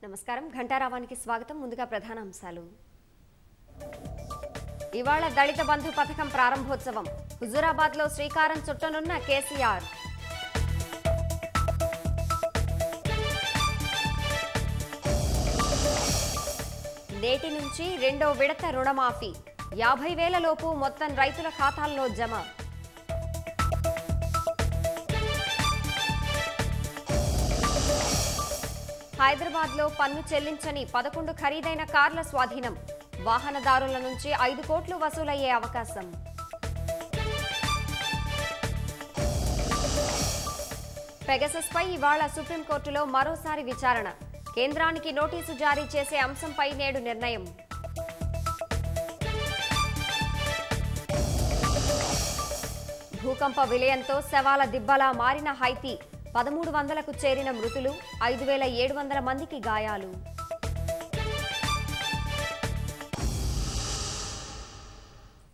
నమస్కారం ఘంటారావానికి స్వాగతం ముందుగా ప్రధాన అంశాలు ఇవాళ దళిత బంధు పథకం ప్రారంభోత్సవం హుజూరాబాద్ లో శ్రీకారం చుట్టనున్న కేసీఆర్ నేటి నుంచి రెండో విడత రుణమాఫీ యాభై వేల లోపు మొత్తం రైతుల ఖాతాల్లో జమ హైదరాబాద్ లో పన్ను చెల్లించని పదకొండు ఖరీదైన కార్ల స్వాధీనం వాహనదారుల నుంచి ఐదు కోట్లు వసూలయ్యే అవకాశం పెగసస్ పై ఇవాళ సుప్రీంకోర్టులో మరోసారి విచారణ కేంద్రానికి నోటీసు జారీ చేసే అంశంపై నేడు నిర్ణయం భూకంప విలయంతో శవాల దిబ్బలా మారిన హైతీ పదమూడు వందలకు చేరిన మృతులు ఐదు వేల ఏడు వందల మందికి గాయాలు